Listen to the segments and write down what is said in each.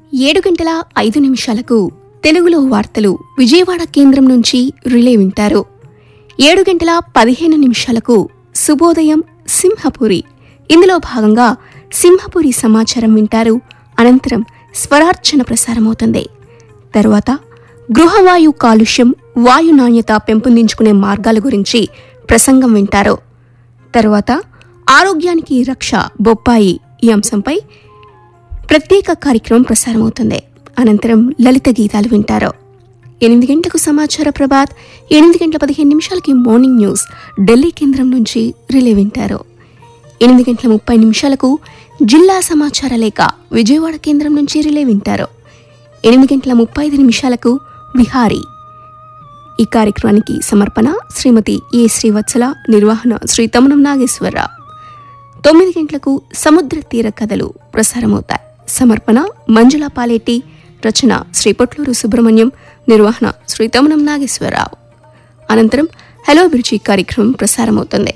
ఏడు గంటల ఐదు నిమిషాలకు తెలుగులో వార్తలు విజయవాడ కేంద్రం నుంచి రిలే వింటారు ఏడు గంటల పదిహేను నిమిషాలకు శుభోదయం సింహపురి ఇందులో భాగంగా సింహపురి సమాచారం వింటారు అనంతరం స్వరార్చన ప్రసారమవుతుంది తరువాత గృహవాయు కాలుష్యం వాయు నాణ్యత పెంపొందించుకునే మార్గాల గురించి ప్రసంగం వింటారు తరువాత ఆరోగ్యానికి రక్ష బొప్పాయి ఈ అంశంపై ప్రత్యేక కార్యక్రమం ప్రసారమవుతుంది అనంతరం లలిత గీతాలు వింటారు ఎనిమిది గంటలకు సమాచార ప్రభాత్ ఎనిమిది గంటల పదిహేను నిమిషాలకి మార్నింగ్ న్యూస్ ఢిల్లీ కేంద్రం నుంచి రిలే వింటారు ఎనిమిది గంటల ముప్పై నిమిషాలకు జిల్లా సమాచార లేఖ విజయవాడ కేంద్రం నుంచి రిలే వింటారు ఎనిమిది గంటల ముప్పై ఐదు నిమిషాలకు విహారీ ఈ కార్యక్రమానికి సమర్పణ శ్రీమతి ఏ శ్రీవత్సల నిర్వహణ శ్రీ తమనం నాగేశ్వరరావు తొమ్మిది గంటలకు సముద్ర తీర కథలు ప్రసారమవుతాయి సమర్పణ మంజుల పాలేటి రచన శ్రీ పొట్లూరు సుబ్రహ్మణ్యం నిర్వహణ శ్రీ తమనం నాగేశ్వరరావు అనంతరం హలో బిరుచి కార్యక్రమం ప్రసారమవుతుంది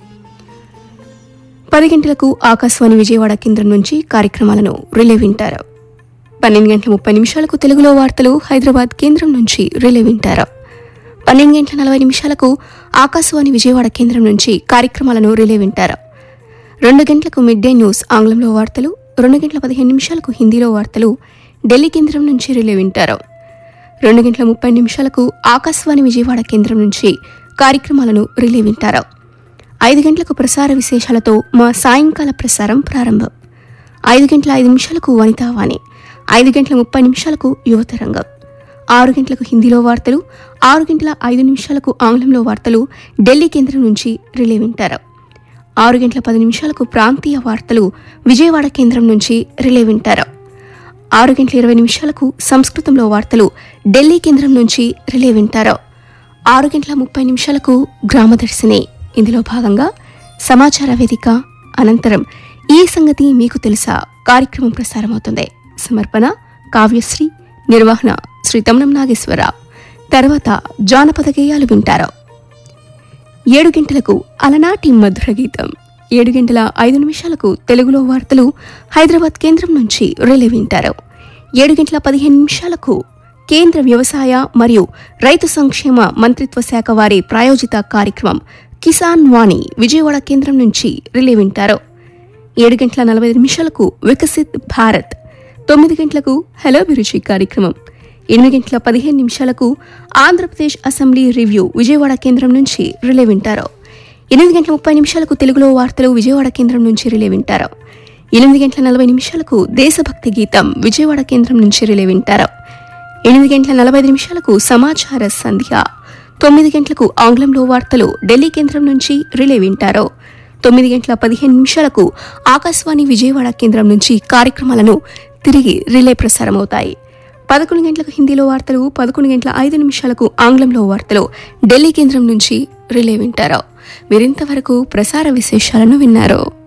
పది గంటలకు ఆకాశవాణి విజయవాడ కేంద్రం నుంచి కార్యక్రమాలను రిలే వింటారు పన్నెండు గంటల ముప్పై నిమిషాలకు తెలుగులో వార్తలు హైదరాబాద్ కేంద్రం నుంచి రిలే వింటారు పన్నెండు గంటల నలభై నిమిషాలకు ఆకాశవాణి విజయవాడ కేంద్రం నుంచి కార్యక్రమాలను రిలే వింటారు రెండు గంటలకు మిడ్ డే న్యూస్ ఆంగ్లంలో వార్తలు రెండు గంటల పదిహేను నిమిషాలకు హిందీలో వార్తలు ఢిల్లీ కేంద్రం నుంచి రిలే వింటారు రెండు గంటల ముప్పై నిమిషాలకు ఆకాశవాణి విజయవాడ కేంద్రం నుంచి కార్యక్రమాలను రిలే వింటారు ఐదు గంటలకు ప్రసార విశేషాలతో మా సాయంకాల ప్రసారం ప్రారంభం ఐదు గంటల ఐదు నిమిషాలకు వనితావాణి ఐదు గంటల ముప్పై నిమిషాలకు యువతరంగం ఆరు గంటలకు హిందీలో వార్తలు ఆరు గంటల ఐదు నిమిషాలకు ఆంగ్లంలో వార్తలు ఢిల్లీ కేంద్రం నుంచి రిలే వింటారు ఆరు గంటల పది నిమిషాలకు ప్రాంతీయ వార్తలు విజయవాడ కేంద్రం నుంచి రిలే వింటారు ఆరు గంటల ఇరవై నిమిషాలకు సంస్కృతంలో వార్తలు ఢిల్లీ కేంద్రం నుంచి రిలే వింటారు ఆరు గంటల ముప్పై నిమిషాలకు గ్రామదర్శిని ఇందులో భాగంగా సమాచార వేదిక అనంతరం ఈ సంగతి మీకు తెలుసా కార్యక్రమం ప్రసారమవుతుంది సమర్పణ కావ్యశ్రీ నిర్వహణ శ్రీ తమనం నాగేశ్వరరావు తర్వాత జానపద గేయాలు వింటారు ఏడు గంటలకు అలనాటి మధుర గీతం ఏడు గంటల ఐదు నిమిషాలకు తెలుగులో వార్తలు హైదరాబాద్ కేంద్రం నుంచి రిలే వింటారు ఏడు గంటల పదిహేను నిమిషాలకు కేంద్ర వ్యవసాయ మరియు రైతు సంక్షేమ మంత్రిత్వ శాఖ వారి ప్రాయోజిత కార్యక్రమం కిసాన్ వాణి విజయవాడ కేంద్రం నుంచి రిలే వింటారు ఏడు గంటల నలభై నిమిషాలకు వికసిత్ భారత్ తొమ్మిది గంటలకు హలో బిరుచి కార్యక్రమం ఎనిమిది గంటల పదిహేను నిమిషాలకు ఆంధ్రప్రదేశ్ అసెంబ్లీ రివ్యూ విజయవాడ కేంద్రం నుంచి రిలే వింటారు ఎనిమిది గంటల ముప్పై నిమిషాలకు తెలుగులో వార్తలు విజయవాడ కేంద్రం నుంచి రిలే వింటారు ఎనిమిది గంటల నలభై నిమిషాలకు దేశభక్తి గీతం విజయవాడ కేంద్రం నుంచి రిలే వింటారు ఎనిమిది గంటల నలభై ఐదు నిమిషాలకు సమాచార సంధ్య తొమ్మిది గంటలకు ఆంగ్లంలో వార్తలు ఢిల్లీ కేంద్రం నుంచి రిలే వింటారు తొమ్మిది గంటల పదిహేను నిమిషాలకు ఆకాశవాణి విజయవాడ కేంద్రం నుంచి కార్యక్రమాలను తిరిగి రిలే ప్రసారమవుతాయి పదకొండు గంటలకు హిందీలో వార్తలు పదకొండు గంటల ఐదు నిమిషాలకు ఆంగ్లంలో వార్తలు ఢిల్లీ కేంద్రం నుంచి రిలే వింటారు మీరింతవరకు ప్రసార విశేషాలను విన్నారు